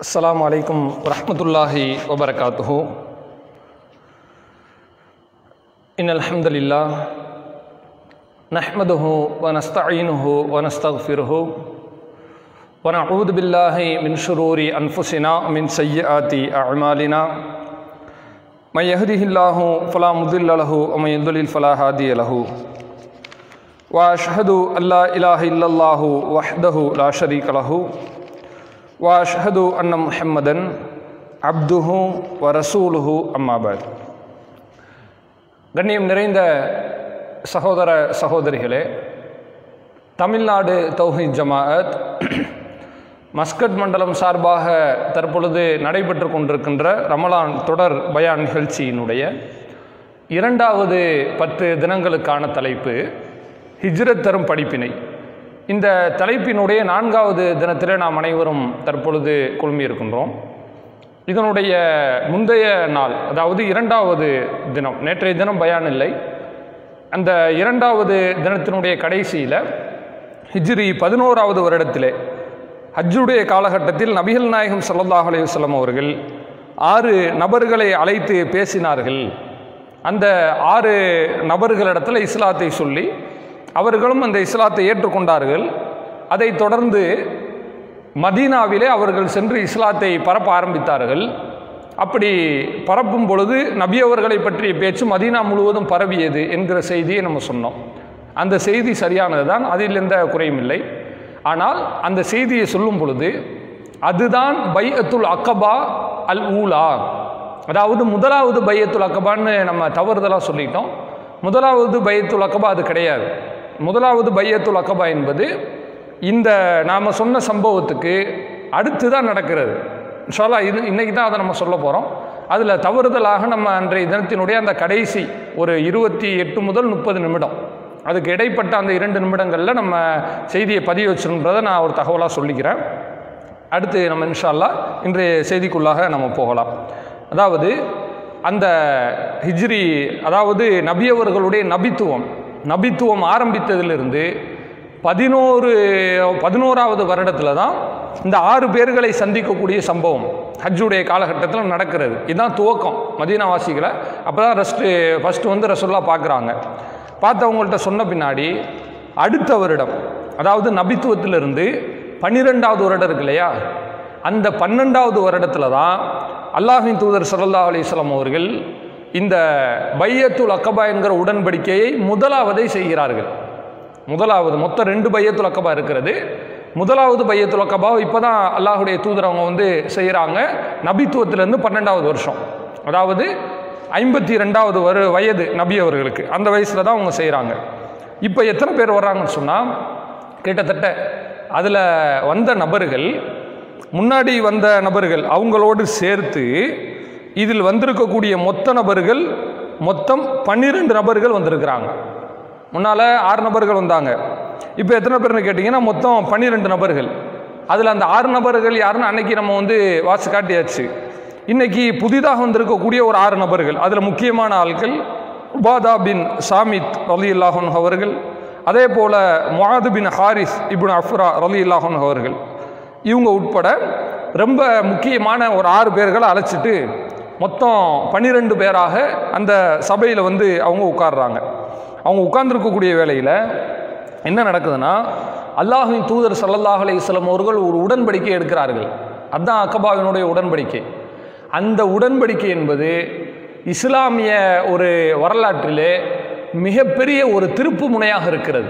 السلام عليكم ورحمة الله وبركاته إن الحمد لله نحمده ونستعينه ونستغفره ونعوذ بالله من شرور أنفسنا ومن سيئات أعمالنا من يهده الله فلا مضل له ومن يضلل فلا هادي له واشهد ان لا اله الا الله وحده لا شريك له واشهد ان محمدا عبده ورسوله اما بعد கண்ணியம் நிறைந்த சகோதர சகோதரிகளே தமிழ்நாடு தௌஹீத் ஜமாஅத் மஸ்கட் மண்டலம் சார்பாக தற்பொழுது நடைபெற்று கொண்டிருக்கின்ற ரமலான் தொடர் பயான் நிகழ்ச்சியினுடைய இரண்டாவது பத்து தினங்களுக்கான தலைப்பு ஹிஜ்ரத் தரும் படிப்பினை இந்த தலைப்பினுடைய நான்காவது தினத்திலே நாம் அனைவரும் தற்பொழுது குழுமியிருக்கின்றோம் இதனுடைய முந்தைய நாள் அதாவது இரண்டாவது தினம் நேற்றைய தினம் பயான் இல்லை அந்த இரண்டாவது தினத்தினுடைய கடைசியில் ஹிஜ்ரி பதினோராவது வருடத்திலே ஹஜ்ஜுடைய காலகட்டத்தில் நபிகள் நாயகம் ஸல்லல்லாஹு அலைஹி வஸல்லம் அவர்கள் ஆறு நபர்களை அழைத்து பேசினார்கள் அந்த ஆறு நபர்களிடத்தில் இஸ்லாத்தை சொல்லி அவர்களும் அந்த இஸ்லாத்தை ஏற்றுக்கொண்டார்கள் அதைத் தொடர்ந்து மதீனாவிலே அவர்கள் சென்று இஸ்லாத்தை பரப்ப ஆரம்பித்தார்கள் அப்படி பரப்பும் பொழுது நபி அவர்களை பற்றிய பேச்சு மதீனா முழுவதும் பரவியது என்கிற செய்தியை நம்ம சொன்னோம் அந்த செய்தி சரியானது தான் அதில் எந்த குறையும் இல்லை ஆனால் அந்த செய்தியை சொல்லும் பொழுது அதுதான் பையத்துல் அக்கபா அல் ஊலா அதாவது முதலாவது பையத்துல் அக்கபான்னு நம்ம தவறுதலாக சொல்லிட்டோம் முதலாவது பையத்துல் அக்கபா அது கிடையாது முதலாவது பையத்துல் அக்கபா என்பது இந்த நாம் சொன்ன சம்பவத்துக்கு அடுத்து தான் நடக்கிறது இன்ஷால்லா இது இன்றைக்கி தான் அதை நம்ம சொல்ல போகிறோம் அதில் தவறுதலாக நம்ம அன்றைய தினத்தினுடைய அந்த கடைசி ஒரு இருபத்தி எட்டு முதல் முப்பது நிமிடம் அதுக்கு இடைப்பட்ட அந்த இரண்டு நிமிடங்களில் நம்ம செய்தியை பதிவு வச்சுன்றதை நான் ஒரு தகவலாக சொல்லிக்கிறேன் அடுத்து நம்ம இன்ஷால்லா இன்றைய செய்திக்குள்ளாக நம்ம போகலாம் அதாவது அந்த ஹிஜ்ரி அதாவது நபியவர்களுடைய நபித்துவம் நபித்துவம் ஆரம்பித்ததிலிருந்து பதினோரு பதினோராவது வருடத்தில் தான் இந்த ஆறு பேர்களை சந்திக்கக்கூடிய சம்பவம் ஹஜ்ஜுடைய காலகட்டத்தில் நடக்கிறது இதுதான் துவக்கம் மதீனாவாசிகளை அப்போ தான் ரெஸ்ட்டு ஃபஸ்ட்டு வந்து ரசுல்லா பார்க்குறாங்க பார்த்தவங்கள்ட்ட சொன்ன பின்னாடி அடுத்த வருடம் அதாவது நபித்துவத்திலிருந்து பன்னிரெண்டாவது வருடம் இருக்கு இல்லையா அந்த பன்னெண்டாவது வருடத்தில் தான் அல்லாஹின் தூதர் சல்லா அலிஸ்லாம் அவர்கள் இந்த பையத்துல் அக்கபா என்கிற உடன்படிக்கையை முதலாவதை செய்கிறார்கள் முதலாவது மொத்தம் ரெண்டு பையத்துல் அக்கபா இருக்கிறது முதலாவது பையத்துல் அக்கபா இப்போ தான் அல்லாஹுடைய தூதர் அவங்க வந்து செய்கிறாங்க நபித்துவத்திலேருந்து பன்னெண்டாவது வருஷம் அதாவது ஐம்பத்தி ரெண்டாவது வரு வயது நபி அவர்களுக்கு அந்த வயசில் தான் அவங்க செய்கிறாங்க இப்போ எத்தனை பேர் வர்றாங்கன்னு சொன்னால் கிட்டத்தட்ட அதில் வந்த நபர்கள் முன்னாடி வந்த நபர்கள் அவங்களோடு சேர்த்து இதில் வந்திருக்கக்கூடிய மொத்த நபர்கள் மொத்தம் பன்னிரெண்டு நபர்கள் வந்திருக்கிறாங்க முன்னால் ஆறு நபர்கள் வந்தாங்க இப்போ எத்தனை பேர்னு கேட்டிங்கன்னா மொத்தம் பன்னிரெண்டு நபர்கள் அதில் அந்த ஆறு நபர்கள் யாருன்னு அன்னைக்கு நம்ம வந்து வாசி காட்டியாச்சு இன்னைக்கு புதிதாக வந்திருக்கக்கூடிய ஒரு ஆறு நபர்கள் அதில் முக்கியமான ஆட்கள் உபாதா பின் சாமித் ரலி இல்லாஹன் அவர்கள் அதே போல் முகாது பின் ஹாரிஸ் இப்னு அஃப்ரா ரலி இல்லாஹன் அவர்கள் இவங்க உட்பட ரொம்ப முக்கியமான ஒரு ஆறு பேர்களை அழைச்சிட்டு மொத்தம் பன்னிரெண்டு பேராக அந்த சபையில் வந்து அவங்க உட்கார்றாங்க அவங்க உட்கார்ந்துருக்கக்கூடிய வேலையில் என்ன நடக்குதுன்னா அல்லாஹின் தூதர் சல்லல்லாஹ் அலையம் அவர்கள் ஒரு உடன்படிக்கை எடுக்கிறார்கள் அதுதான் அக்கபாவினுடைய உடன்படிக்கை அந்த உடன்படிக்கை என்பது இஸ்லாமிய ஒரு வரலாற்றிலே மிகப்பெரிய ஒரு திருப்பு முனையாக இருக்கிறது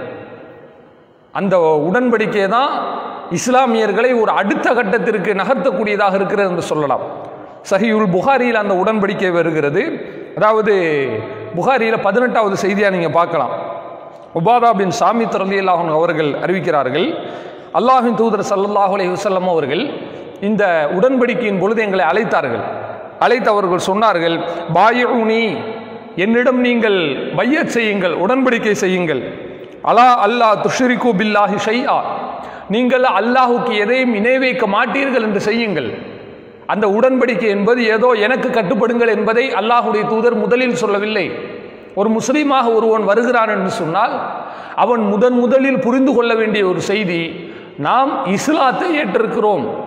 அந்த உடன்படிக்கை தான் இஸ்லாமியர்களை ஒரு அடுத்த கட்டத்திற்கு நகர்த்தக்கூடியதாக இருக்கிறது என்று சொல்லலாம் சஹியுல் புகாரியில் அந்த உடன்படிக்கை வருகிறது அதாவது புகாரியில் பதினெட்டாவது செய்தியாக நீங்கள் பார்க்கலாம் உபாதா பின் சாமித் ரலி அல்லாஹன் அவர்கள் அறிவிக்கிறார்கள் அல்லாஹின் தூதர் சல்லாஹூ அலி வசல்லம் அவர்கள் இந்த உடன்படிக்கையின் பொழுது எங்களை அழைத்தார்கள் அழைத்து அவர்கள் சொன்னார்கள் பாயூனி என்னிடம் நீங்கள் பையத் செய்யுங்கள் உடன்படிக்கை செய்யுங்கள் அலா அல்லாஹ் துஷரிகு பில்லாஹி ஷையா நீங்கள் அல்லாஹுக்கு எதையும் இணை வைக்க மாட்டீர்கள் என்று செய்யுங்கள் அந்த உடன்படிக்கை என்பது ஏதோ எனக்கு கட்டுப்படுங்கள் என்பதை அல்லாஹுடைய தூதர் முதலில் சொல்லவில்லை ஒரு முஸ்லீமாக ஒருவன் வருகிறான் என்று சொன்னால் அவன் முதன் முதலில் புரிந்து கொள்ள வேண்டிய ஒரு செய்தி நாம் இஸ்லாத்தை ஏற்றிருக்கிறோம்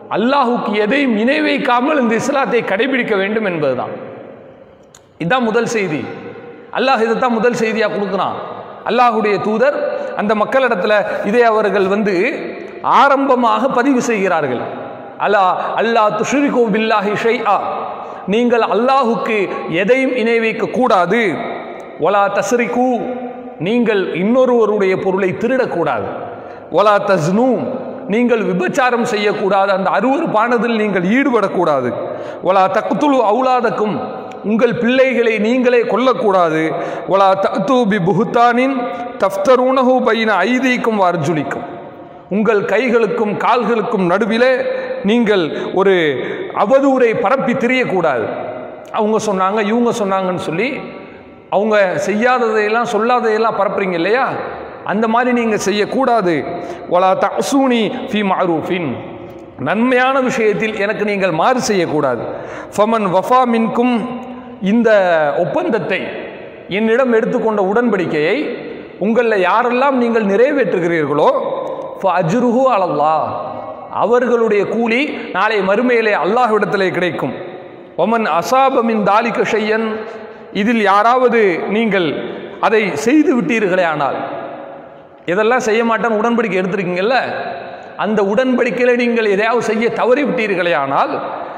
அல்லாஹுக்கு எதையும் இணை வைக்காமல் இந்த இஸ்லாத்தை கடைபிடிக்க வேண்டும் என்பதுதான் இதுதான் முதல் செய்தி அல்லாஹ் இதைத்தான் முதல் செய்தியாக கொடுக்குறான் அல்லாஹுடைய தூதர் அந்த மக்களிடத்துல இதை அவர்கள் வந்து ஆரம்பமாக பதிவு செய்கிறார்கள் அல்லா அல்லாஹ் துஷிரிகோ பில்லாஹி ஷைஆ நீங்கள் அல்லாஹுக்கு எதையும் இணை வைக்க கூடாது ஒலா தஸ்ரிகு நீங்கள் இன்னொருவருடைய பொருளை திருடக்கூடாது ஒலா தஸ்னூ நீங்கள் விபச்சாரம் செய்யக்கூடாது அந்த அருவருப்பானதில் நீங்கள் ஈடுபடக்கூடாது ஒலா தக்குத்துலு அவுலாதக்கும் உங்கள் பிள்ளைகளை நீங்களே கொல்லக்கூடாது ஒலா தத்து பி புகுத்தானின் தஃப்தரூனஹு பைன ஐதீக்கும் அர்ஜுலிக்கும் உங்கள் கைகளுக்கும் கால்களுக்கும் நடுவிலே நீங்கள் ஒரு அவதூறை பரப்பி திரியக்கூடாது அவங்க சொன்னாங்க இவங்க சொன்னாங்கன்னு சொல்லி அவங்க செய்யாததையெல்லாம் சொல்லாததையெல்லாம் பரப்புறீங்க இல்லையா அந்த மாதிரி நீங்கள் செய்யக்கூடாது ஒலா தசூனி ஃபி மாரூஃபின் நன்மையான விஷயத்தில் எனக்கு நீங்கள் மாறு செய்யக்கூடாது ஃபமன் வஃபா மின்கும் இந்த ஒப்பந்தத்தை என்னிடம் எடுத்துக்கொண்ட உடன்படிக்கையை உங்களில் யாரெல்லாம் நீங்கள் நிறைவேற்றுகிறீர்களோ அஜ்ருஹு அலல்லா அவர்களுடைய கூலி நாளை மறுமையிலே அல்லாஹ்விடத்திலே கிடைக்கும் ஒமன் அசாபமின் தாலிக ஷையன் இதில் யாராவது நீங்கள் அதை செய்து விட்டீர்களே ஆனால் இதெல்லாம் செய்ய மாட்டேன்னு உடன்படிக்கை எடுத்திருக்கீங்கல்ல அந்த உடன்படிக்கையில் நீங்கள் எதையாவது செய்ய தவறி விட்டீர்களே ஆனால்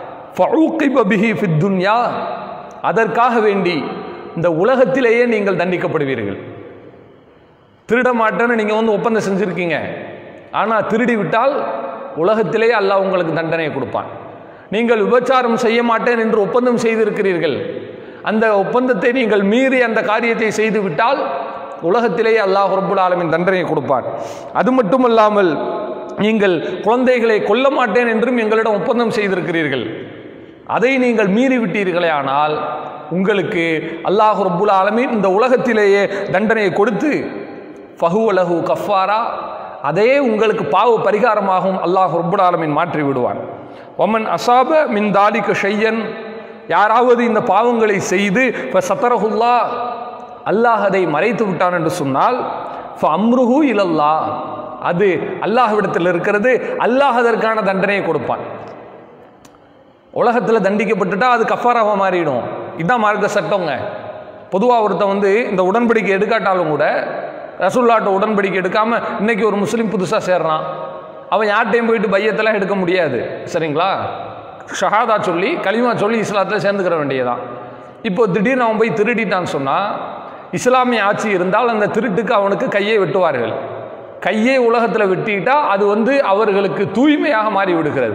பிஹி ஃபித்துன்யா அதற்காக வேண்டி இந்த உலகத்திலேயே நீங்கள் தண்டிக்கப்படுவீர்கள் திருட மாட்டேன்னு நீங்கள் வந்து ஒப்பந்தம் செஞ்சுருக்கீங்க ஆனால் திருடி விட்டால் உலகத்திலேயே அல்லாஹ் உங்களுக்கு தண்டனையை கொடுப்பான் நீங்கள் விபச்சாரம் செய்ய மாட்டேன் என்று ஒப்பந்தம் செய்திருக்கிறீர்கள் அந்த ஒப்பந்தத்தை நீங்கள் மீறி அந்த காரியத்தை செய்து விட்டால் உலகத்திலேயே அல்லாஹ் ரப்புல் ஆலமின் தண்டனையை கொடுப்பான் அது மட்டுமல்லாமல் நீங்கள் குழந்தைகளை கொல்ல மாட்டேன் என்றும் எங்களிடம் ஒப்பந்தம் செய்திருக்கிறீர்கள் அதை நீங்கள் மீறி விட்டீர்களே ஆனால் உங்களுக்கு அல்லாஹ் ரப்புல் ஆலமீன் இந்த உலகத்திலேயே தண்டனையை கொடுத்து ஃபஹுவலஹு கஃபாரா அதே உங்களுக்கு பாவ பரிகாரமாகவும் அல்லாஹ் ரப்புல் ஆலமீன் மாற்றி விடுவான் ஒமன் அசாப மின் தாலிக ஷையன் யாராவது இந்த பாவங்களை செய்து இப்போ சத்தரஹுல்லா அல்லாஹ் அதை மறைத்து விட்டான் என்று சொன்னால் அம்ருஹு இலல்லா அது அல்லாஹ்விடத்தில் இருக்கிறது அல்லாஹ் அதற்கான தண்டனையை கொடுப்பான் உலகத்தில் தண்டிக்கப்பட்டுட்டா அது கஃபாராக மாறிடும் இதுதான் மார்க்க சட்டங்க பொதுவாக ஒருத்தன் வந்து இந்த உடன்படிக்கை எடுக்காட்டாலும் கூட ரசூல்லாட்ட உடன்படிக்கை எடுக்காமல் இன்னைக்கு ஒரு முஸ்லீம் புதுசாக சேர்றான் அவன் யார்ட்டையும் போயிட்டு பையத்தெல்லாம் எடுக்க முடியாது சரிங்களா ஷஹாதா சொல்லி களிமா சொல்லி இஸ்லாத்தில் சேர்ந்துக்கிற வேண்டியதான் இப்போ திடீர்னு அவன் போய் திருடிட்டான்னு சொன்னால் இஸ்லாமிய ஆட்சி இருந்தால் அந்த திருட்டுக்கு அவனுக்கு கையை வெட்டுவார்கள் கையை உலகத்தில் வெட்டிட்டா அது வந்து அவர்களுக்கு தூய்மையாக மாறி விடுகிறது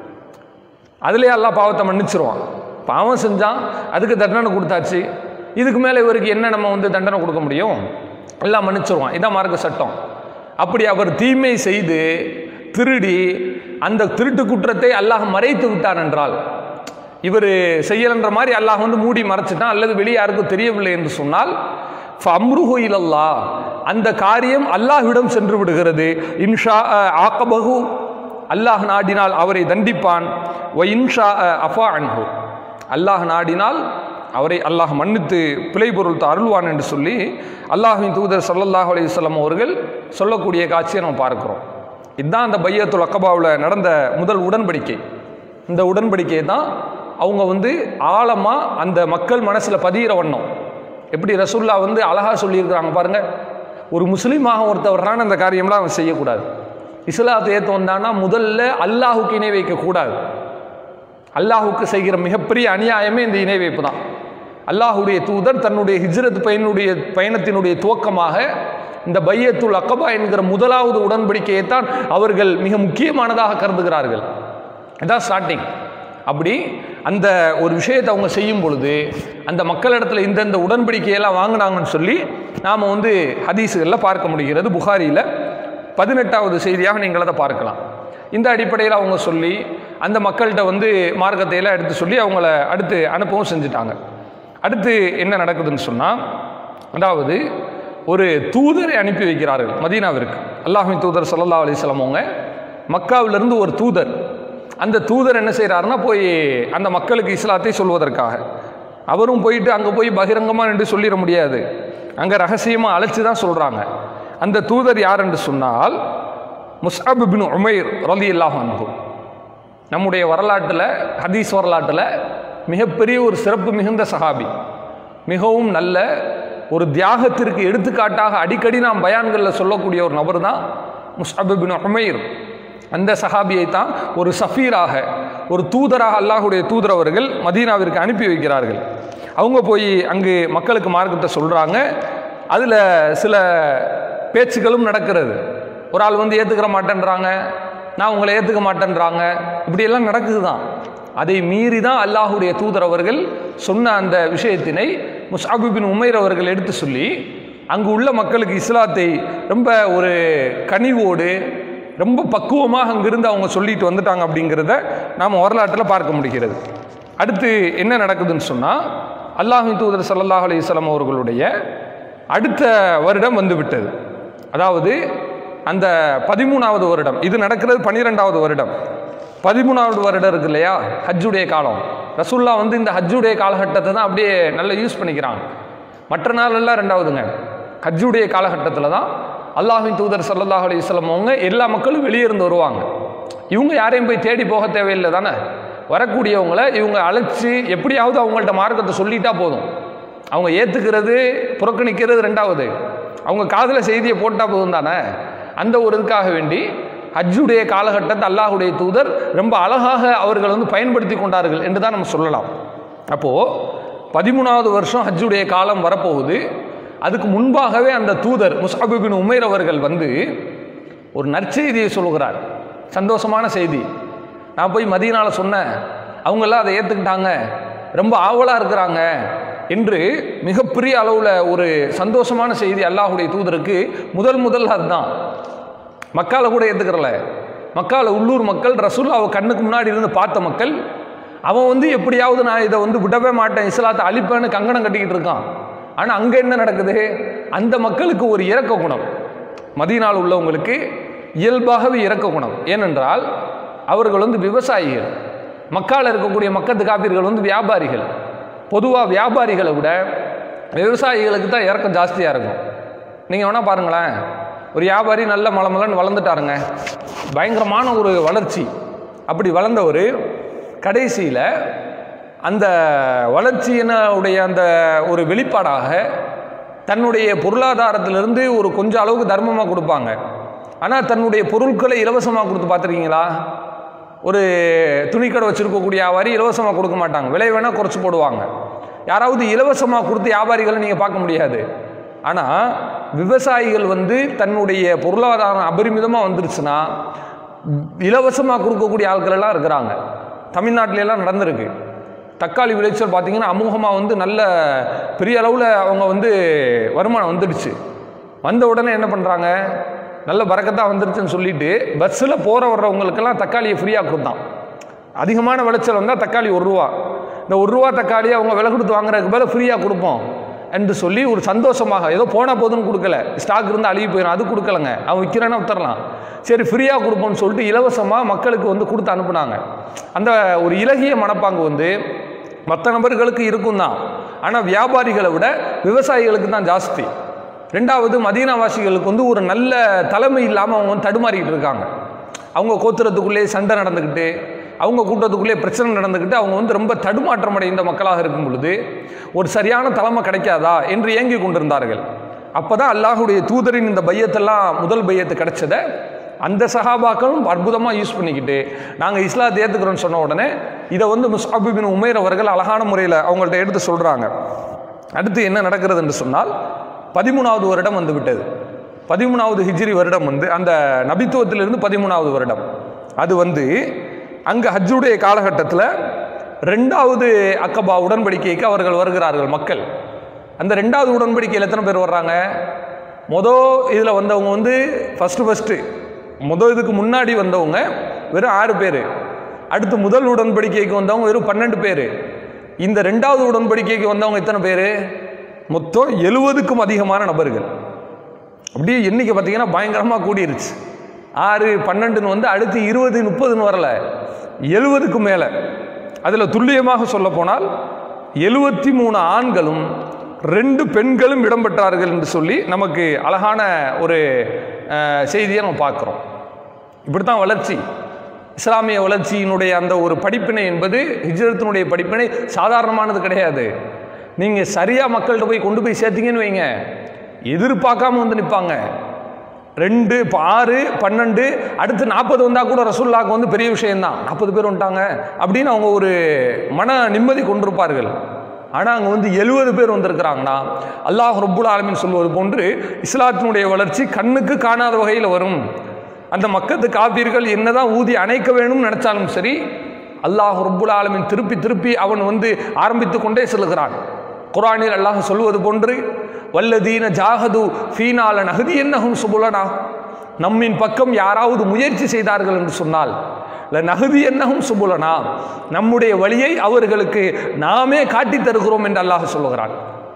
அதுலேயே எல்லாம் பாவத்தை மன்னிச்சிருவான் பாவம் செஞ்சான் அதுக்கு தண்டனை கொடுத்தாச்சு இதுக்கு மேலே இவருக்கு என்ன நம்ம வந்து தண்டனை கொடுக்க முடியும் எல்லாம் மன்னிச்சிருவான் இதான் மார்க்க சட்டம் அப்படி அவர் தீமை செய்து திருடி அந்த திருட்டு குற்றத்தை அல்லாஹ் மறைத்து விட்டார் என்றால் இவர் செய்யலன்ற மாதிரி அல்லாஹ் வந்து மூடி மறைச்சிட்டான் அல்லது வெளியே யாருக்கும் தெரியவில்லை என்று சொன்னால் அம்ருஹு இலல்லா அந்த காரியம் அல்லாஹ்விடம் சென்று விடுகிறது இன்ஷா ஆக்கபகு அல்லாஹ் நாடினால் அவரை தண்டிப்பான் ஒ இன்ஷா அஃபா அன்ஹு அல்லாஹ் நாடினால் அவரை அல்லாஹ் மன்னித்து பிழை பொருள் அருள்வான் என்று சொல்லி அல்லாஹின் தூதர் சல்லல்லாஹ் அலையுஸ்லம் அவர்கள் சொல்லக்கூடிய காட்சியை நம்ம பார்க்குறோம் இதுதான் அந்த பையத்துல் அக்கபாவில் நடந்த முதல் உடன்படிக்கை இந்த உடன்படிக்கையை தான் அவங்க வந்து ஆழமாக அந்த மக்கள் மனசில் பதிகிற வண்ணம் எப்படி ரசுல்லா வந்து அழகாக சொல்லியிருக்கிறாங்க பாருங்கள் ஒரு முஸ்லீமாக ஒருத்தவர்றான அந்த காரியம்லாம் அவன் செய்யக்கூடாது இஸ்லாத்தை ஏற்று வந்தான்னா முதல்ல அல்லாஹுக்கு இணை வைக்கக்கூடாது அல்லாஹுக்கு செய்கிற மிகப்பெரிய அநியாயமே இந்த இணை வைப்பு தான் அல்லாஹுடைய தூதர் தன்னுடைய ஹிஜ்ரத் பயனுடைய பயணத்தினுடைய துவக்கமாக இந்த பையத்துல் அக்கபா என்கிற முதலாவது உடன்படிக்கையை தான் அவர்கள் மிக முக்கியமானதாக கருதுகிறார்கள் இதான் ஸ்டார்டிங் அப்படி அந்த ஒரு விஷயத்தை அவங்க செய்யும் பொழுது அந்த மக்களிடத்தில் இந்தந்த உடன்படிக்கையெல்லாம் வாங்கினாங்கன்னு சொல்லி நாம் வந்து ஹதீஸுகளில் பார்க்க முடிகிறது புகாரியில் பதினெட்டாவது செய்தியாக நீங்கள் அதை பார்க்கலாம் இந்த அடிப்படையில் அவங்க சொல்லி அந்த மக்கள்கிட்ட வந்து மார்க்கத்தையெல்லாம் எடுத்து சொல்லி அவங்கள அடுத்து அனுப்பவும் செஞ்சுட்டாங்க அடுத்து என்ன நடக்குதுன்னு சொன்னால் அதாவது ஒரு தூதரை அனுப்பி வைக்கிறார்கள் மதீனாவிற்கு அல்லாஹின் தூதர் சல்லா அலிஸ்லாம் அவங்க மக்காவிலிருந்து ஒரு தூதர் அந்த தூதர் என்ன செய்கிறாருன்னா போய் அந்த மக்களுக்கு இஸ்லாத்தை சொல்வதற்காக அவரும் போயிட்டு அங்கே போய் பகிரங்கமாக நின்று சொல்லிட முடியாது அங்கே ரகசியமாக அழைச்சி தான் சொல்கிறாங்க அந்த தூதர் யார் என்று சொன்னால் முஸ்அப் பின் உமைர் ரலி அல்லாஹ் அன்பு நம்முடைய வரலாற்றில் ஹதீஸ் வரலாற்றில் மிகப்பெரிய ஒரு சிறப்பு மிகுந்த சஹாபி மிகவும் நல்ல ஒரு தியாகத்திற்கு எடுத்துக்காட்டாக அடிக்கடி நாம் பயான்களில் சொல்லக்கூடிய ஒரு நபர் தான் முஸ்அபின் உமைர் அந்த சஹாபியை தான் ஒரு சஃபீராக ஒரு தூதராக அல்லாஹுடைய தூதர் அவர்கள் மதீனாவிற்கு அனுப்பி வைக்கிறார்கள் அவங்க போய் அங்கு மக்களுக்கு மார்க்கத்தை சொல்கிறாங்க அதில் சில பேச்சுக்களும் நடக்கிறது ஒரு ஆள் வந்து ஏற்றுக்கிற மாட்டேன்றாங்க நான் உங்களை ஏற்றுக்க மாட்டேன்றாங்க இப்படியெல்லாம் நடக்குது தான் அதை மீறி தான் அல்லாஹுடைய தூதர் அவர்கள் சொன்ன அந்த விஷயத்தினை முஸ்அபிபின் உமைர் அவர்கள் எடுத்து சொல்லி அங்கு உள்ள மக்களுக்கு இஸ்லாத்தை ரொம்ப ஒரு கனிவோடு ரொம்ப பக்குவமாக அங்கிருந்து அவங்க சொல்லிட்டு வந்துட்டாங்க அப்படிங்கிறத நாம் வரலாற்றில் பார்க்க முடிகிறது அடுத்து என்ன நடக்குதுன்னு சொன்னால் அல்லாஹின் தூதர் ஸல்லல்லாஹு அலைஹி வஸல்லம் அவர்களுடைய அடுத்த வருடம் வந்து விட்டது அதாவது அந்த பதிமூணாவது வருடம் இது நடக்கிறது பன்னிரெண்டாவது வருடம் பதிமூணாவது வருடம் இருக்கு இல்லையா ஹஜ்ஜுடைய காலம் ரசூல்லா வந்து இந்த ஹஜ்ஜுடைய காலகட்டத்தை தான் அப்படியே நல்லா யூஸ் பண்ணிக்கிறாங்க மற்ற நாளெல்லாம் ரெண்டாவதுங்க ஹஜ்ஜுடைய காலகட்டத்தில் தான் அல்லாஹின் தூதர் ஸல்லல்லாஹு அலைஹி வஸல்லம் அவங்க எல்லா மக்களும் வெளியே இருந்து வருவாங்க இவங்க யாரையும் போய் தேடி போக தேவையில்லை தானே வரக்கூடியவங்கள இவங்க அழைச்சி எப்படியாவது அவங்கள்ட்ட மார்க்கத்தை சொல்லிட்டா போதும் அவங்க ஏற்றுக்கிறது புறக்கணிக்கிறது ரெண்டாவது அவங்க காதில் செய்தியை போட்டால் போதும் தானே அந்த ஒரு இதுக்காக வேண்டி ஹஜ்ஜுடைய காலகட்டத்தை அல்லாஹுடைய தூதர் ரொம்ப அழகாக அவர்கள் வந்து பயன்படுத்தி கொண்டார்கள் என்று தான் நம்ம சொல்லலாம் அப்போது பதிமூணாவது வருஷம் ஹஜ்ஜுடைய காலம் வரப்போகுது அதுக்கு முன்பாகவே அந்த தூதர் முஸ்அபிபின் உமைர் அவர்கள் வந்து ஒரு நற்செய்தியை சொல்கிறார் சந்தோஷமான செய்தி நான் போய் மதியனால சொன்னேன் அவங்கெல்லாம் அதை ஏற்றுக்கிட்டாங்க ரொம்ப ஆவலாக இருக்கிறாங்க என்று மிகப்பெரிய அளவில் ஒரு சந்தோஷமான செய்தி அல்லாஹுடைய தூதருக்கு முதல் முதல் அதுதான் மக்கால கூட ஏற்றுக்கிறல மக்கால உள்ளூர் மக்கள் ரசூல்லாவை கண்ணுக்கு முன்னாடி இருந்து பார்த்த மக்கள் அவன் வந்து எப்படியாவது நான் இதை வந்து விடவே மாட்டேன் இஸ்லாத்தை அழிப்பேன்னு கங்கணம் கட்டிக்கிட்டு இருக்கான் ஆனால் அங்கே என்ன நடக்குது அந்த மக்களுக்கு ஒரு இறக்க குணம் மதியனால் உள்ளவங்களுக்கு இயல்பாகவே இறக்க குணம் ஏனென்றால் அவர்கள் வந்து விவசாயிகள் மக்கால் இருக்கக்கூடிய மக்கத்து காப்பீர்கள் வந்து வியாபாரிகள் பொதுவாக வியாபாரிகளை விட விவசாயிகளுக்கு தான் இறக்கம் ஜாஸ்தியாக இருக்கும் நீங்கள் வேணால் பாருங்களேன் ஒரு வியாபாரி நல்ல மலமலன்னு வளர்ந்துட்டாருங்க பயங்கரமான ஒரு வளர்ச்சி அப்படி வளர்ந்தவர் கடைசியில் அந்த வளர்ச்சியினுடைய அந்த ஒரு வெளிப்பாடாக தன்னுடைய பொருளாதாரத்திலிருந்து ஒரு கொஞ்சம் அளவுக்கு தர்மமாக கொடுப்பாங்க ஆனால் தன்னுடைய பொருட்களை இலவசமாக கொடுத்து பார்த்துருக்கீங்களா ஒரு துணிக்கடை வச்சுருக்கக்கூடிய வியாபாரி இலவசமாக கொடுக்க மாட்டாங்க விலை வேணால் குறைச்சி போடுவாங்க யாராவது இலவசமாக கொடுத்து வியாபாரிகளை நீங்கள் பார்க்க முடியாது ஆனால் விவசாயிகள் வந்து தன்னுடைய பொருளாதாரம் அபரிமிதமாக வந்துருச்சுன்னா இலவசமாக கொடுக்கக்கூடிய ஆட்கள் எல்லாம் இருக்கிறாங்க தமிழ்நாட்டில எல்லாம் நடந்திருக்கு தக்காளி விளைச்சல் பார்த்தீங்கன்னா அமோகமாக வந்து நல்ல பெரிய அளவில் அவங்க வந்து வருமானம் வந்துடுச்சு வந்த உடனே என்ன பண்ணுறாங்க நல்ல பறக்கத்தான் வந்துருச்சுன்னு சொல்லிட்டு பஸ்ஸில் போகிற வர்றவங்களுக்கெல்லாம் தக்காளியை ஃப்ரீயாக கொடுத்தான் அதிகமான விளைச்சல் வந்தால் தக்காளி ஒரு ரூபா இந்த ஒரு ரூபா தக்காளி அவங்க விலை கொடுத்து வாங்குறதுக்கு பதில் ஃப்ரீயாக கொடுப்போம் என்று சொல்லி ஒரு சந்தோஷமாக ஏதோ போனால் போதுன்னு கொடுக்கல ஸ்டாக் இருந்து அழுகி போயிடும் அது கொடுக்கலங்க அவன் விற்கிறானா வித்தரலாம் சரி ஃப்ரீயாக கொடுப்போம்னு சொல்லிட்டு இலவசமாக மக்களுக்கு வந்து கொடுத்து அனுப்புனாங்க அந்த ஒரு இலகிய மனப்பாங்கு வந்து மற்ற நபர்களுக்கு இருக்கும் தான் ஆனால் வியாபாரிகளை விட விவசாயிகளுக்கு தான் ஜாஸ்தி ரெண்டாவது மதீனாவாசிகளுக்கு வந்து ஒரு நல்ல தலைமை இல்லாமல் அவங்க வந்து தடுமாறிக்கிட்டு இருக்காங்க அவங்க கோத்திரத்துக்குள்ளே சண்டை நடந்துக்கிட்டு அவங்க கூட்டத்துக்குள்ளே பிரச்சனை நடந்துக்கிட்டு அவங்க வந்து ரொம்ப தடுமாற்றம் அடைந்த மக்களாக இருக்கும் பொழுது ஒரு சரியான தலைமை கிடைக்காதா என்று ஏங்கி கொண்டிருந்தார்கள் அப்போ தான் அல்லாஹுடைய தூதரின் இந்த பையத்தெல்லாம் முதல் பையத்து கிடைச்சதை அந்த சஹாபாக்களும் அற்புதமாக யூஸ் பண்ணிக்கிட்டு நாங்கள் இஸ்லாத்தை ஏற்றுக்கிறோன்னு சொன்ன உடனே இதை வந்து முஸ்அபிபின் உமேர் அவர்கள் அழகான முறையில் அவங்கள்ட்ட எடுத்து சொல்கிறாங்க அடுத்து என்ன நடக்கிறது என்று சொன்னால் பதிமூணாவது வருடம் வந்து விட்டது பதிமூணாவது ஹிஜ்ரி வருடம் வந்து அந்த நபித்துவத்திலிருந்து பதிமூணாவது வருடம் அது வந்து அங்கே ஹஜ்ஜுடைய காலகட்டத்தில் ரெண்டாவது அக்கபா உடன்படிக்கைக்கு அவர்கள் வருகிறார்கள் மக்கள் அந்த ரெண்டாவது உடன்படிக்கையில் எத்தனை பேர் வர்றாங்க மொதல் இதில் வந்தவங்க வந்து ஃபஸ்ட்டு ஃபஸ்ட்டு மொதல் இதுக்கு முன்னாடி வந்தவங்க வெறும் ஆறு பேர் அடுத்து முதல் உடன்படிக்கைக்கு வந்தவங்க வெறும் பன்னெண்டு பேர் இந்த ரெண்டாவது உடன்படிக்கைக்கு வந்தவங்க எத்தனை பேர் மொத்தம் எழுவதுக்கும் அதிகமான நபர்கள் அப்படியே எண்ணிக்கை பார்த்தீங்கன்னா பயங்கரமாக கூடிருச்சு ஆறு பன்னெண்டுன்னு வந்து அடுத்து இருபது முப்பதுன்னு வரல எழுவதுக்கு மேலே அதில் துல்லியமாக சொல்ல போனால் எழுவத்தி மூணு ஆண்களும் ரெண்டு பெண்களும் இடம்பெற்றார்கள் என்று சொல்லி நமக்கு அழகான ஒரு அஹ், செய்தியை நம்ம பார்க்குறோம் இப்படி தான் வளர்ச்சி இஸ்லாமிய வளர்ச்சியினுடைய அந்த ஒரு படிப்பினை என்பது ஹிஜ்ரத்தினுடைய படிப்பினை சாதாரணமானது கிடையாது நீங்கள் சரியாக மக்கள்கிட்ட போய் கொண்டு போய் சேர்த்தீங்கன்னு வைங்க எதிர்பார்க்காம வந்து நிற்பாங்க ரெண்டு இப்போ ஆறு பன்னெண்டு அடுத்து நாற்பது வந்தால் கூட ரசூல்லாவுக்கு வந்து பெரிய விஷயம்தான் நாற்பது பேர் வந்துட்டாங்க அப்படின்னு அவங்க ஒரு மன நிம்மதி கொண்டிருப்பார்கள் ஆனால் அங்கே வந்து எழுபது பேர் வந்திருக்கிறாங்கன்னா அல்லாஹ் ரப்புல் ஆலமின் சொல்வது போன்று இஸ்லாத்தினுடைய வளர்ச்சி கண்ணுக்கு காணாத வகையில் வரும் அந்த மக்கத்து காப்பீர்கள் என்னதான் ஊதி அணைக்க வேணும்னு நினைச்சாலும் சரி அல்லாஹ் ரப்புல் ஆலமின் திருப்பி திருப்பி அவன் வந்து ஆரம்பித்து கொண்டே செல்கிறான் குரானில் அல்லாஹ் சொல்வது போன்று வல்லதீன ஜாகது ஃபீனால நகதி என்னகும் சுபுலனா நம்மின் பக்கம் யாராவது முயற்சி செய்தார்கள் என்று சொன்னால் இல்லை நகுதி என்னகும் சுபுலனா நம்முடைய வழியை அவர்களுக்கு நாமே காட்டி தருகிறோம் என்று அல்லாஹ் சொல்லுகிறான்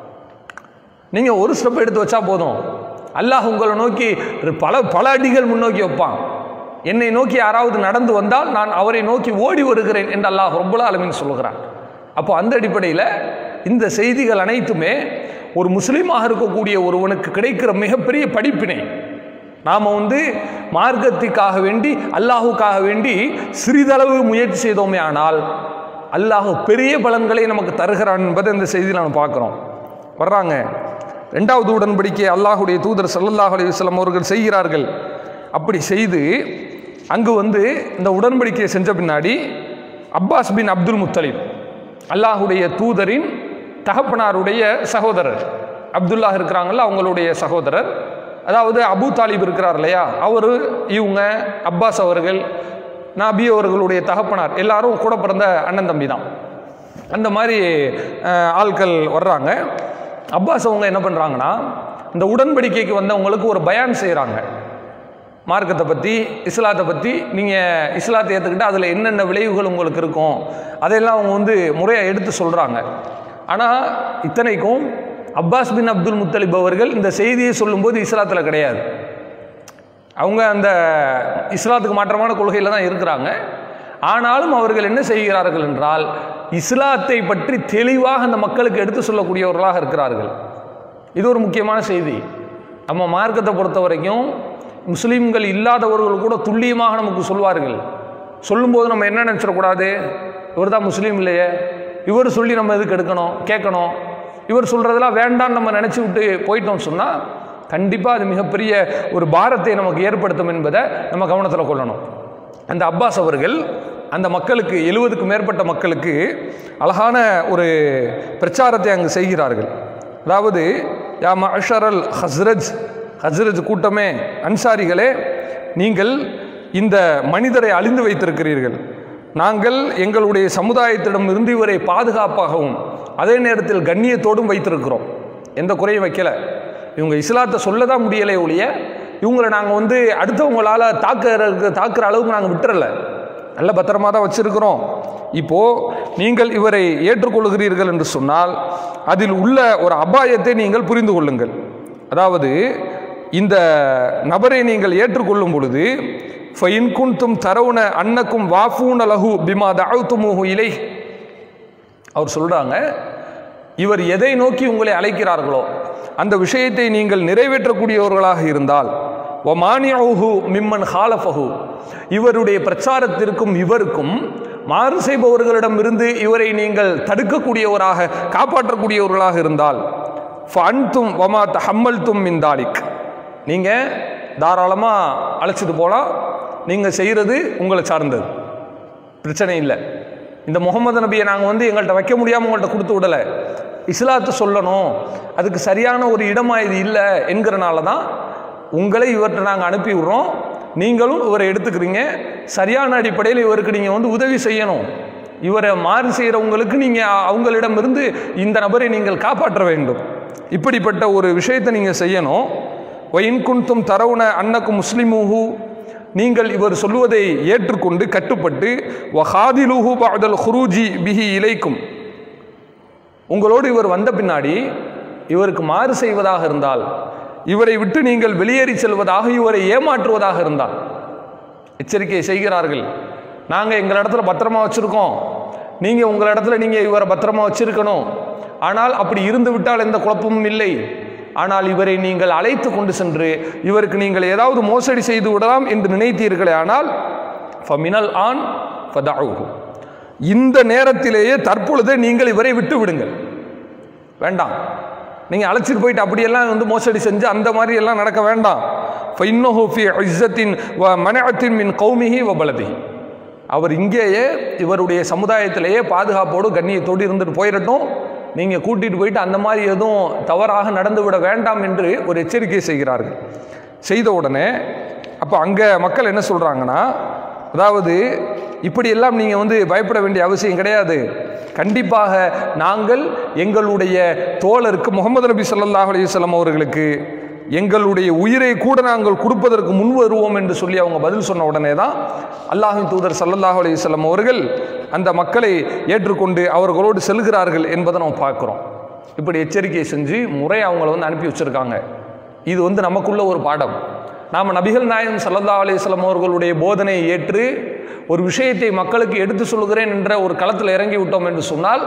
நீங்கள் ஒரு ஸ்டெப் எடுத்து வச்சா போதும் அல்லாஹ் உங்களை நோக்கி பல பல அடிகள் முன்னோக்கி வைப்பான் என்னை நோக்கி யாராவது நடந்து வந்தால் நான் அவரை நோக்கி ஓடி வருகிறேன் என்று அல்லாஹ் ரொம்பல அலமின் சொல்கிறான் அப்போ அந்த அடிப்படையில் இந்த செய்திகள் அனைத்துமே ஒரு முஸ்லீமாக இருக்கக்கூடிய ஒருவனுக்கு கிடைக்கிற மிகப்பெரிய படிப்பினை நாம் வந்து மார்க்கத்திற்காக வேண்டி அல்லாஹுக்காக வேண்டி சிறிதளவு முயற்சி செய்தோமே ஆனால் அல்லாஹ் பெரிய பலன்களை நமக்கு தருகிறான் என்பதை இந்த செய்தியில் நம்ம பார்க்குறோம் வர்றாங்க ரெண்டாவது உடன்படிக்கை அல்லாஹுடைய தூதர் சல்லல்லாஹ் அலைஹி வஸல்லம் அவர்கள் செய்கிறார்கள் அப்படி செய்து அங்கு வந்து இந்த உடன்படிக்கையை செஞ்ச பின்னாடி அப்பாஸ் பின் அப்துல் முத்தலிப் அல்லாஹுடைய தூதரின் தகப்பனாருடைய சகோதரர் அப்துல்லா இருக்கிறாங்கல்ல அவங்களுடைய சகோதரர் அதாவது அபு தாலிப் இருக்கிறார் இல்லையா அவர் இவங்க அப்பாஸ் அவர்கள் நபி அவர்களுடைய தகப்பனார் எல்லாரும் கூட பிறந்த அண்ணன் தம்பி தான் அந்த மாதிரி அஹ், ஆட்கள் வர்றாங்க அப்பாஸ் அவங்க என்ன பண்ணுறாங்கன்னா இந்த உடன்படிக்கைக்கு வந்தவங்களுக்கு ஒரு பயான் செய்கிறாங்க மார்க்கத்தை பற்றி இஸ்லாத்தை பற்றி நீங்கள் இஸ்லாத்தை ஏற்றுக்கிட்டு அதில் என்னென்ன விளைவுகள் உங்களுக்கு இருக்கும் அதையெல்லாம் அவங்க வந்து முறையாக எடுத்து சொல்கிறாங்க ஆனால் இத்தனைக்கும் அப்பாஸ் பின் அப்துல் முத்தலிப் அவர்கள் இந்த செய்தியை சொல்லும்போது இஸ்லாத்தில் கிடையாது அவங்க அந்த இஸ்லாத்துக்கு மாற்றமான கொள்கையில் தான் இருக்கிறாங்க ஆனாலும் அவர்கள் என்ன செய்கிறார்கள் என்றால் இஸ்லாத்தை பற்றி தெளிவாக அந்த மக்களுக்கு எடுத்து சொல்லக்கூடியவர்களாக இருக்கிறார்கள் இது ஒரு முக்கியமான செய்தி நம்ம மார்க்கத்தை பொறுத்த வரைக்கும் முஸ்லீம்கள் இல்லாதவர்கள் கூட துல்லியமாக நமக்கு சொல்வார்கள் சொல்லும்போது நம்ம என்ன நினச்சிடக்கூடாது இவர் தான் முஸ்லீம் இல்லையே இவர் சொல்லி நம்ம எதுக்கு எடுக்கணும் கேட்கணும் இவர் சொல்கிறதெல்லாம் வேண்டாம்னு நம்ம நினச்சி விட்டு போயிட்டோம்னு சொன்னால் கண்டிப்பாக அது மிகப்பெரிய ஒரு பாரத்தை நமக்கு ஏற்படுத்தும் என்பதை நம்ம கவனத்தில் கொள்ளணும் அந்த அப்பாஸ் அவர்கள் அந்த மக்களுக்கு எழுபதுக்கு மேற்பட்ட மக்களுக்கு அழகான ஒரு பிரச்சாரத்தை அங்கு செய்கிறார்கள் அதாவது யா மஷரல் ஹஸ்ரஜ் ஹஸ்ரஜ் கூட்டமே அன்சாரிகளே நீங்கள் இந்த மனிதரை அழிந்து வைத்திருக்கிறீர்கள் நாங்கள் எங்களுடைய சமுதாயத்திடம் இருந்து இவரை பாதுகாப்பாகவும் அதே நேரத்தில் கண்ணியத்தோடும் வைத்திருக்கிறோம் எந்த குறையும் வைக்கல இவங்க இஸ்லாத்தை சொல்ல தான் முடியலை ஒழிய இவங்களை நாங்கள் வந்து அடுத்தவங்களால் தாக்குற தாக்குற அளவுக்கு நாங்கள் விட்டுறல நல்ல பத்திரமா தான் வச்சிருக்கிறோம் இப்போ நீங்கள் இவரை ஏற்றுக்கொள்கிறீர்கள் என்று சொன்னால் அதில் உள்ள ஒரு அபாயத்தை நீங்கள் புரிந்து கொள்ளுங்கள் அதாவது இந்த நபரை நீங்கள் ஏற்றுக்கொள்ளும் பொழுது ஃபைன் குன்தும் தரவுன அன்னக்கும் வாஃபூன லஹு பிமா தஅவுதுமுஹு இலை அவர் சொல்றாங்க இவர் எதை நோக்கி உங்களை அழைக்கிறார்களோ அந்த விஷயத்தை நீங்கள் நிறைவேற்றக்கூடியவர்களாக இருந்தால் ஒமானியஹு மிம்மன் ஹாலஃபஹு இவருடைய பிரச்சாரத்திற்கும் இவருக்கும் மாறு செய்பவர்களிடம் இருந்து இவரை நீங்கள் தடுக்கக்கூடியவராக காப்பாற்றக்கூடியவர்களாக இருந்தால் ஃபன்தும் வமா தஹம்மல்தும் மின் தாலிக் நீங்கள் தாராளமாக அழைச்சிட்டு போகலாம் நீங்கள் செய்கிறது உங்களை சார்ந்தது பிரச்சனை இல்லை இந்த முகமது நபியை நாங்கள் வந்து எங்கள்கிட்ட வைக்க முடியாமல் உங்கள்கிட்ட கொடுத்து விடலை இஸ்லாத்தை சொல்லணும் அதுக்கு சரியான ஒரு இடமா இது இல்லை என்கிறனால தான் உங்களை இவர்கிட்ட நாங்கள் அனுப்பி விடுறோம் நீங்களும் இவரை எடுத்துக்கிறீங்க சரியான அடிப்படையில் இவருக்கு நீங்கள் வந்து உதவி செய்யணும் இவரை மாறு செய்கிறவங்களுக்கு நீங்கள் அவங்களிடமிருந்து இந்த நபரை நீங்கள் காப்பாற்ற வேண்டும் இப்படிப்பட்ட ஒரு விஷயத்தை நீங்கள் செய்யணும் ஒயின் குன்தும் தரவுன அன்னக்கும் முஸ்லிமுஹு நீங்கள் இவர் சொல்லுவதை ஏற்றுக்கொண்டு கட்டுப்பட்டு வஹாதிலுஹு பாதல் ஹுரூஜி பிஹி இலைக்கும் உங்களோடு இவர் வந்த பின்னாடி இவருக்கு மாறு செய்வதாக இருந்தால் இவரை விட்டு நீங்கள் வெளியேறி செல்வதாக இவரை ஏமாற்றுவதாக இருந்தால் எச்சரிக்கை செய்கிறார்கள் நாங்கள் எங்கள் இடத்துல பத்திரமா வச்சுருக்கோம் நீங்கள் உங்கள் இடத்துல நீங்கள் இவரை பத்திரமா வச்சிருக்கணும் ஆனால் அப்படி இருந்து விட்டால் எந்த குழப்பமும் இல்லை ஆனால் இவரை நீங்கள் அழைத்து கொண்டு சென்று இவருக்கு நீங்கள் ஏதாவது மோசடி செய்து விடலாம் என்று நினைத்தீர்களே ஆனால் ஃபமினல் ஆன் ஃபதஅஹு இந்த நேரத்திலேயே தற்பொழுதே நீங்கள் இவரை விட்டு விடுங்கள் வேண்டாம் நீங்கள் அழைச்சிட்டு போயிட்டு அப்படியெல்லாம் வந்து மோசடி செஞ்சு அந்த மாதிரி எல்லாம் நடக்க வேண்டாம் ஃபைன்னஹு ஃபி இஸ்ஸத்தின் வ மனஅத்தின் மின் கௌமிஹி வ பலதிஹி அவர் இங்கேயே இவருடைய சமுதாயத்திலேயே பாதுகாப்போடு கண்ணியத்தோடு இருந்துட்டு போயிடட்டும் நீங்கள் கூட்டிகிட்டு போயிட்டு அந்த மாதிரி எதுவும் தவறாக நடந்து விட வேண்டாம் என்று ஒரு எச்சரிக்கை செய்கிறார்கள் செய்த உடனே அப்போ அங்கே மக்கள் என்ன சொல்கிறாங்கன்னா அதாவது இப்படியெல்லாம் நீங்கள் வந்து பயப்பட வேண்டிய அவசியம் கிடையாது கண்டிப்பாக நாங்கள் எங்களுடைய தோழருக்கு முகமது நபி ஸல்லல்லாஹு அலைஹி வஸல்லம் அவர்களுக்கு எங்களுடைய உயிரை கூட நாங்கள் கொடுப்பதற்கு முன் வருவோம் என்று சொல்லி அவங்க பதில் சொன்ன உடனே தான் அல்லாஹின் தூதர் ஸல்லல்லாஹு அலைஹி வஸல்லம் அவர்கள் அந்த மக்களை ஏற்றுக்கொண்டு அவர்களோடு செல்கிறார்கள் என்பதை நம்ம பார்க்குறோம் இப்படி எச்சரிக்கை செஞ்சு முறை அவங்கள வந்து அனுப்பி வச்சிருக்காங்க இது வந்து நமக்குள்ள ஒரு பாடம் நாம் நபிகள் நாயகம் ஸல்லல்லாஹு அலைஹி வஸல்லம் அவர்களுடைய போதனையை ஏற்று ஒரு விஷயத்தை மக்களுக்கு எடுத்து சொல்கிறேன் என்ற ஒரு களத்தில் இறங்கி விட்டோம் என்று சொன்னால்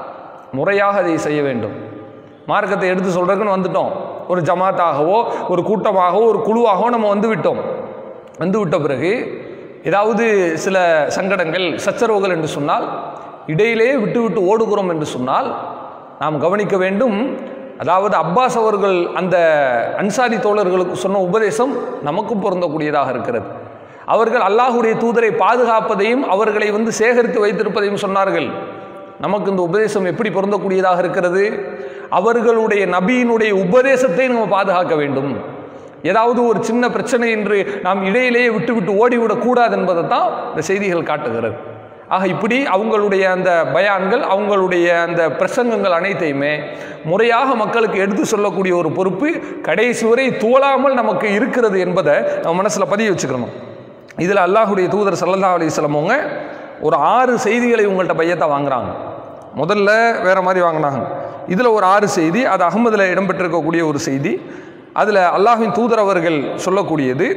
முறையாக அதை செய்ய வேண்டும் மார்க்கத்தை எடுத்து சொல்கிறதுக்குன்னு வந்துட்டோம் ஒரு ஜமாத்தாகவோ ஒரு கூட்டமாகவோ ஒரு குழுவாகவோ நம்ம வந்து விட்டோம் வந்து விட்ட பிறகு ஏதாவது சில சங்கடங்கள் சச்சரவுகள் என்று சொன்னால் இடையிலே விட்டு விட்டு ஓடுகிறோம் என்று சொன்னால் நாம் கவனிக்க வேண்டும் அதாவது அப்பாஸ் அவர்கள் அந்த அன்சாரி தோழர்களுக்கு சொன்ன உபதேசம் நமக்கும் பொருந்தக்கூடியதாக இருக்கிறது அவர்கள் அல்லாஹுடைய தூதரை பாதுகாப்பதையும் அவர்களை வந்து சேகரித்து வைத்திருப்பதையும் சொன்னார்கள் நமக்கு இந்த உபதேசம் எப்படி பொருந்தக்கூடியதாக இருக்கிறது அவர்களுடைய நபியினுடைய உபதேசத்தை நம்ம பாதுகாக்க வேண்டும் ஏதாவது ஒரு சின்ன பிரச்சனை என்று நாம் இடையிலேயே விட்டு விட்டு ஓடிவிடக்கூடாது என்பதை தான் இந்த செய்திகள் காட்டுகிறது ஆக இப்படி அவங்களுடைய அந்த பயான்கள் அவங்களுடைய அந்த பிரசங்கங்கள் அனைத்தையுமே முறையாக மக்களுக்கு எடுத்து சொல்லக்கூடிய ஒரு பொறுப்பு கடைசி வரை தோலாமல் நமக்கு இருக்கிறது என்பதை நம்ம மனசில் பதிய வச்சுக்கணும் இதில் அல்லாஹுடைய தூதர் சல்லல்லா அலிஸ்லம் அவங்க ஒரு ஆறு செய்திகளை உங்கள்கிட்ட பையத்தை வாங்குறாங்க முதல்ல வேற மாதிரி வாங்கினாங்க இதில் ஒரு ஆறு செய்தி அது அகமதில் இடம்பெற்றிருக்கக்கூடிய ஒரு செய்தி அதில் அல்லாஹின் தூதர் அவர்கள் சொல்லக்கூடியது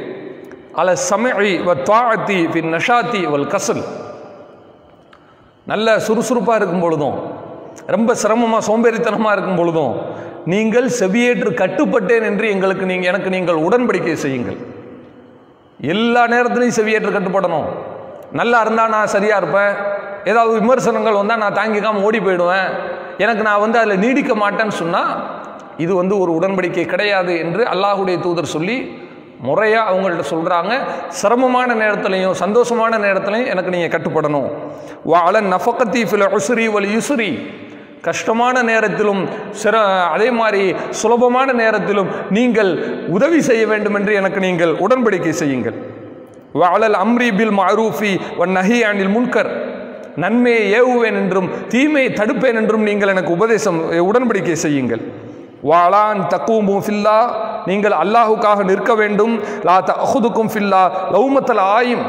அல சமஇ வ தாஅத்தி பின் நஷாத்தி வல் கசல் நல்ல சுறுசுறுப்பாக இருக்கும் பொழுதும் ரொம்ப சிரமமாக சோம்பேறித்தனமாக இருக்கும் பொழுதும் நீங்கள் செவியேற்று கட்டுப்பட்டேன் என்று எங்களுக்கு நீங்கள் எனக்கு நீங்கள் உடன்படிக்கை செய்யுங்கள் எல்லா நேரத்துலையும் செவியேற்று கட்டுப்படணும் நல்லா இருந்தால் நான் சரியாக இருப்பேன் ஏதாவது விமர்சனங்கள் வந்தால் நான் தாங்கிக்காமல் ஓடி போயிடுவேன் எனக்கு நான் வந்து அதில் நீடிக்க மாட்டேன்னு சொன்னால் இது வந்து ஒரு உடன்படிக்கை கிடையாது என்று அல்லாஹுடைய தூதர் சொல்லி முறையாக அவங்கள்ட்ட சொல்கிறாங்க சிரமமான நேரத்துலையும் சந்தோஷமான நேரத்துலையும் எனக்கு நீங்கள் கட்டுப்படணும் வாழ நஃபக்கத்தி ஃபில் உசுரி வல் யுசுரி கஷ்டமான நேரத்திலும் சிற அதே மாதிரி சுலபமான நேரத்திலும் நீங்கள் உதவி செய்ய வேண்டும் என்று எனக்கு நீங்கள் உடன்படிக்கை செய்யுங்கள் வாழல் அம்ரி பில் மரூஃபி ஒன் நஹி அனில் முன்கர் நன்மையை ஏவுவேன் என்றும் தீமையை தடுப்பேன் என்றும் நீங்கள் எனக்கு உபதேசம் உடன்படிக்கை செய்யுங்கள் வாளான் தக்குமு ஃபில்லா நீங்கள் அல்லாஹுக்காக நிற்க வேண்டும் லா தஹுதுக்கும் ஃபில்லா லௌமத்தல் ஆயும்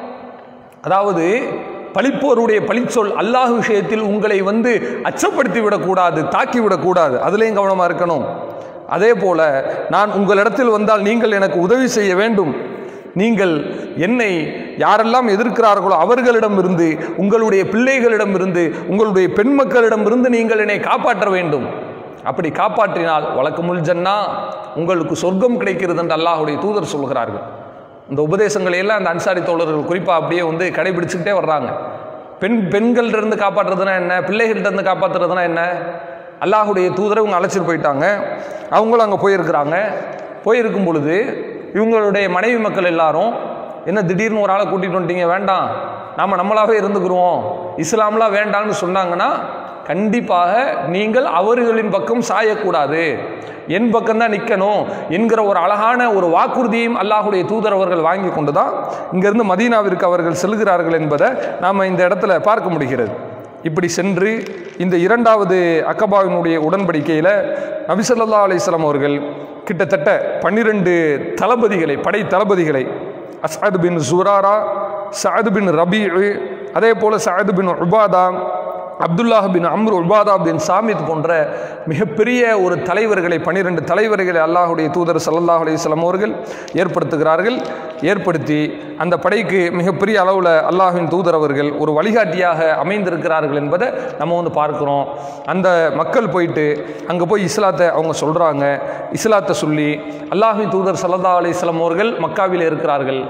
அதாவது பழிப்போருடைய பழிச்சொல் அல்லாஹ் விஷயத்தில் உங்களை வந்து அச்சப்படுத்தி விடக்கூடாது தாக்கி விடக்கூடாது அதுலேயும் கவனமாக இருக்கணும் அதே போல நான் உங்களிடத்தில் வந்தால் நீங்கள் எனக்கு உதவி செய்ய வேண்டும் நீங்கள் என்னை யாரெல்லாம் எதிர்க்கிறார்களோ அவர்களிடமிருந்து உங்களுடைய பிள்ளைகளிடமிருந்து உங்களுடைய பெண் மக்களிடமிருந்து நீங்கள் என்னை காப்பாற்ற வேண்டும் அப்படி காப்பாற்றினால் வழக்கமுல் ஜன்னா உங்களுக்கு சொர்க்கம் கிடைக்கிறது என்று அல்லாஹுடைய தூதர் சொல்கிறார்கள் இந்த உபதேசங்களை எல்லாம் அந்த அன்சாரி தோழர்கள் குறிப்பாக அப்படியே வந்து கடைபிடிச்சுக்கிட்டே வர்றாங்க பெண் பெண்கள்கிட்ட காப்பாற்றுறதுனா என்ன பிள்ளைகள்கிட்ட இருந்து காப்பாற்றுறதுனா என்ன அல்லாஹுடைய தூதரை இவங்க அழைச்சிட்டு போயிட்டாங்க அவங்களும் அங்கே போயிருக்கிறாங்க போயிருக்கும் பொழுது இவங்களுடைய மனைவி மக்கள் எல்லாரும் என்ன திடீர்னு ஒரு ஆளை கூட்டிகிட்டு வந்துட்டீங்க வேண்டாம் நாம் நம்மளாவே இருந்துக்கிறோம் இஸ்லாம்லாம் வேண்டாம்னு சொன்னாங்கன்னா கண்டிப்பாக நீங்கள் அவர்களின் பக்கம் சாயக்கூடாது என் பக்கம்தான் நிற்கணும் என்கிற ஒரு அழகான ஒரு வாக்குறுதியையும் அல்லாஹுடைய தூதர் அவர்கள் வாங்கி கொண்டு தான் இங்கிருந்து மதீனாவிற்கு அவர்கள் செல்கிறார்கள் என்பதை நாம் இந்த இடத்துல பார்க்க முடிகிறது இப்படி சென்று இந்த இரண்டாவது அக்கபாவினுடைய உடன்படிக்கையில் நபிசல்லா அலிஸ்லாம் அவர்கள் கிட்டத்தட்ட பன்னிரண்டு தளபதிகளை படை தளபதிகளை அசாது பின் ஜுராரா சாது பின் ரபீ அதே போல் சாது பின் உபாதா அப்துல்லாஹ் பின் அம்ரு உபாதா பின் சாமித் போன்ற மிகப்பெரிய ஒரு தலைவர்களை பன்னிரெண்டு தலைவர்களை அல்லாஹுடைய தூதர் சல்லல்லாஹ் அலையம் அவர்கள் ஏற்படுத்துகிறார்கள் ஏற்படுத்தி அந்த படைக்கு மிகப்பெரிய அளவில் அல்லாஹின் தூதர் அவர்கள் ஒரு வழிகாட்டியாக அமைந்திருக்கிறார்கள் என்பதை நம்ம வந்து பார்க்குறோம் அந்த மக்கள் போயிட்டு அங்கே போய் இஸ்லாத்தை அவங்க சொல்கிறாங்க இஸ்லாத்தை சொல்லி அல்லாஹின் தூதர் சல்லல்லா அலிஸ்லாம் அவர்கள் மக்காவில் இருக்கிறார்கள்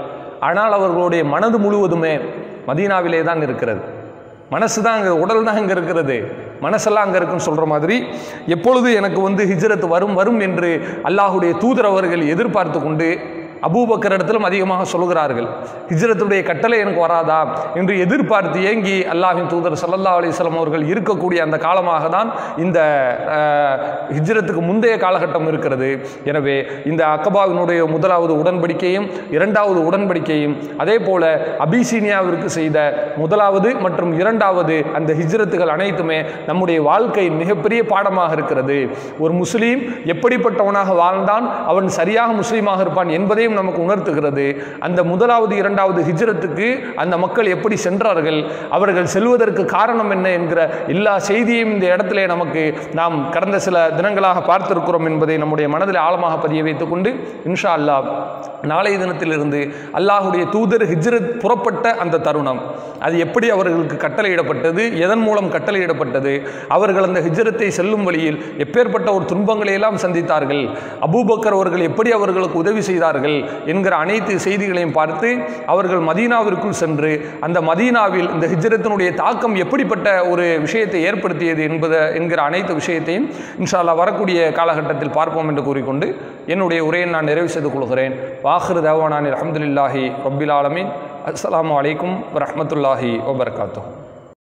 ஆனால் அவர்களுடைய மனது முழுவதுமே மதீனாவிலே தான் இருக்கிறது மனசு தான் அங்கே உடல் தான் அங்கே இருக்கிறது மனசெல்லாம் அங்கே இருக்குன்னு சொல்கிற மாதிரி எப்பொழுது எனக்கு வந்து ஹிஜ்ரத் வரும் வரும் என்று அல்லாஹுடைய தூதர் அவர்கள் எதிர்பார்த்து கொண்டு அபூபக்கர் இடத்திலும் அதிகமாக சொல்கிறார்கள் ஹிஜ்ரத்துடைய கட்டளை எனக்கு வராதா என்று எதிர்பார்த்து ஏங்கி அல்லாஹின் தூதர் சல்லல்லா அலிஸ்லாம் அவர்கள் இருக்கக்கூடிய அந்த காலமாக தான் இந்த அஹ், ஹிஜ்ரத்துக்கு முந்தைய காலகட்டம் இருக்கிறது எனவே இந்த அக்கபாவினுடைய முதலாவது உடன்படிக்கையும் இரண்டாவது உடன்படிக்கையும் அதே போல அபிசீனியாவிற்கு செய்த முதலாவது மற்றும் இரண்டாவது அந்த ஹிஜ்ரத்துகள் அனைத்துமே நம்முடைய வாழ்க்கையின் மிகப்பெரிய பாடமாக இருக்கிறது ஒரு முஸ்லீம் எப்படிப்பட்டவனாக வாழ்ந்தான் அவன் சரியாக முஸ்லீமாக இருப்பான் என்பதையும் நமக்கு உணர்த்துகிறது அந்த முதலாவது இரண்டாவது ஹிஜ்ரத்துக்கு அந்த மக்கள் எப்படி சென்றார்கள் அவர்கள் செல்வதற்கு காரணம் என்ன என்கிற எல்லா செய்தியும் இந்த இடத்திலே நமக்கு நாம் கடந்த சில தினங்களாக பார்த்திருக்கிறோம் என்பதை நம்முடைய மனதில் ஆழமாக பதிய வைத்துக்கொண்டு இன்ஷா அல்லாஹ் நாளைய தினத்திலிருந்து அல்லாஹுடைய தூதர் ஹிஜ்ரத் புறப்பட்ட அந்த தருணம் அது எப்படி அவர்களுக்கு கட்டளையிடப்பட்டது எதன் மூலம் கட்டளையிடப்பட்டது அவர்கள் அந்த ஹிஜ்ரத்தை செல்லும் வழியில் எப்பேற்பட்ட ஒரு துன்பங்களை எல்லாம் சந்தித்தார்கள் அபூபக்கர் அவர்கள் எப்படி அவர்களுக்கு உதவி செய்தார்கள் என்கிற அனைத்து செய்திகளையும் பார்த்து அவர்கள் மதீனாவிற்குள் சென்று அந்த மதீனாவில் இந்த ஹிஜ்ரத்தினுடைய தாக்கம் எப்படிப்பட்ட ஒரு விஷயத்தை ஏற்படுத்தியது என்பதை என்கிற அனைத்து விஷயத்தையும் இன்ஷா அல்லாஹ் வரக்கூடிய காலகட்டத்தில் பார்ப்போம் என்று கூறிக்கொண்டு என்னுடைய உரையை நான் நிறைவு செய்து கொள்கிறேன் வாஹிரு தேவானான் அலமதுல்லாஹி ரபில் ஆலமீன் அஸ்ஸலாமு அலைக்கும் வரஹ்மத்துல்லாஹி வபரகாத்துஹு